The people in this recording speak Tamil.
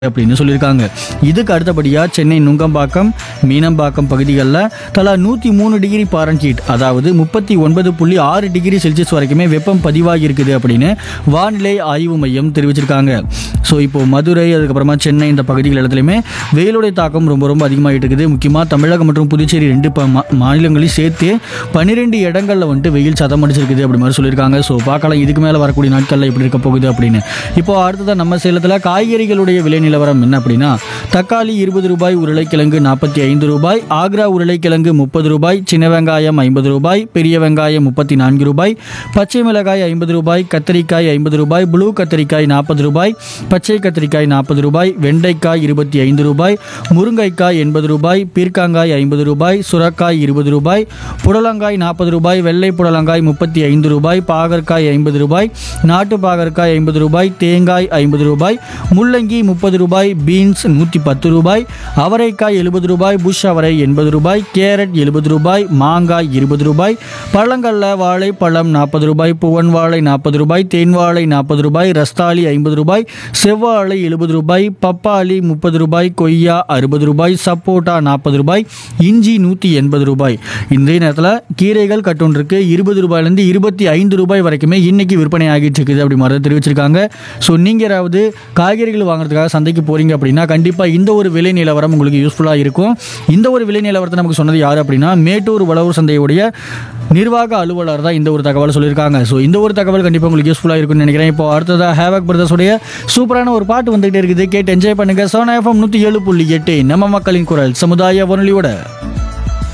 அப்படின்னு சொல்லியிருக்காங்க இதுக்கு அடுத்தபடியாக சென்னை நுங்கம்பாக்கம் மீனம்பாக்கம் பகுதிகளில் தலா நூற்றி மூணு டிகிரி பாரன்ஹீட் அதாவது முப்பத்தி ஒன்பது புள்ளி ஆறு டிகிரி செல்சியஸ் வரைக்குமே வெப்பம் பதிவாகி இருக்குது அப்படின்னு வானிலை ஆய்வு மையம் தெரிவிச்சிருக்காங்க ஸோ இப்போ மதுரை அதுக்கப்புறமா சென்னை இந்த பகுதிகள் இடத்துலையுமே வெயிலுடைய தாக்கம் ரொம்ப ரொம்ப அதிகமாகிட்டு இருக்குது முக்கியமாக தமிழகம் மற்றும் புதுச்சேரி ரெண்டு ப மா- மாநிலங்களையும் சேர்த்து பன்னிரெண்டு இடங்களில் வந்துட்டு வெயில் சதம் அடிச்சிருக்குது அப்படி மாதிரி சொல்லியிருக்காங்க ஸோ பார்க்கலாம் இதுக்கு மேலே வரக்கூடிய நாட்களில் எப்படி இருக்க போகுது அப்படின்னு இப்போ அடுத்ததாக நம்ம சேலத்தில் காய்கறிகளுடைய விலை நிலவரம் என்ன அப்படின்னா தக்காளி இருபது ரூபாய் உருளைக்கிழங்கு நாற்பத்தி ஐந்து ரூபாய் ஆக்ரா உருளைக்கிழங்கு முப்பது ரூபாய் சின்ன வெங்காயம் ஐம்பது ரூபாய் பெரிய வெங்காயம் முப்பத்தி நான்கு ரூபாய் பச்சை மிளகாய் ஐம்பது ரூபாய் கத்திரிக்காய் ஐம்பது ரூபாய் ப்ளூ கத்திரிக்காய் நாற்பது ரூபாய் பச்சை கத்திரிக்காய் நாற்பது ரூபாய் வெண்டைக்காய் இருபத்தி ஐந்து ரூபாய் முருங்கைக்காய் எண்பது ரூபாய் பீர்க்காங்காய் ஐம்பது ரூபாய் சுரக்காய் இருபது ரூபாய் புடலங்காய் நாற்பது ரூபாய் வெள்ளை புடலங்காய் முப்பத்தி ஐந்து ரூபாய் பாகற்காய் ஐம்பது ரூபாய் நாட்டு பாகற்காய் ஐம்பது ரூபாய் தேங்காய் ஐம்பது ரூபாய் முள்ளங்கி முப்பது ரூபாய் பீன்ஸ் நூற்றி பத்து ரூபாய் அவரைக்காய் எழுபது ரூபாய் புஷ் அவரை எண்பது ரூபாய் கேரட் எழுபது ரூபாய் மாங்காய் இருபது ரூபாய் பழங்கள்ல வாழை பழம் நாற்பது ரூபாய் புவன் வாழை நாற்பது ரூபாய் தேன் வாழை நாற்பது ரூபாய் ரஸ்தாளி ஐம்பது ரூபாய் செவ்வாழை எழுபது ரூபாய் பப்பாளி முப்பது ரூபாய் கொய்யா அறுபது ரூபாய் சப்போட்டா நாற்பது ரூபாய் இஞ்சி நூற்றி எண்பது ரூபாய் இந்த நேரத்தில் கீரைகள் கட்டொன்றுக்கு இருபது ரூபாயிலேருந்து இருபத்தி ஐந்து ரூபாய் வரைக்குமே இன்னைக்கு விற்பனை ஆகிட்டு இருக்குது அப்படி மாதிரி தெரிவிச்சிருக்காங்க ஸோ நீங்கள் யாராவது காய்கறிகள் வாங்குறதுக்காக சந்தைக்கு போகிறீங்க அப்படின்னா கண்டிப்பாக இந்த ஒரு விலை நிலவரம் உங்களுக்கு யூஸ்ஃபுல்லாக இருக்கும் இந்த ஒரு விலை நிலவரத்தை நமக்கு சொன்னது யார் அப்படின்னா மேட்டூர் உழவர் சந்தையுடைய நிர்வாக அலுவலர் தான் இந்த ஒரு தகவல் சொல்லியிருக்காங்க ஸோ இந்த ஒரு தகவல் கண்டிப்பாக உங்களுக்கு யூஸ்ஃபுல்லாக இருக்கும்னு நினைக்கிறேன் இப்போ அடுத்ததாக ஹேவக் பிரதர்ஸுடைய சூப்பரான ஒரு பாட்டு வந்துகிட்டே இருக்குது கேட்டு என்ஜாய் பண்ணுங்க சோனா எஃப்எம் நூற்றி ஏழு புள்ளி எட்டு நம்ம மக்களின் குரல் சமுதாய வானொலியோட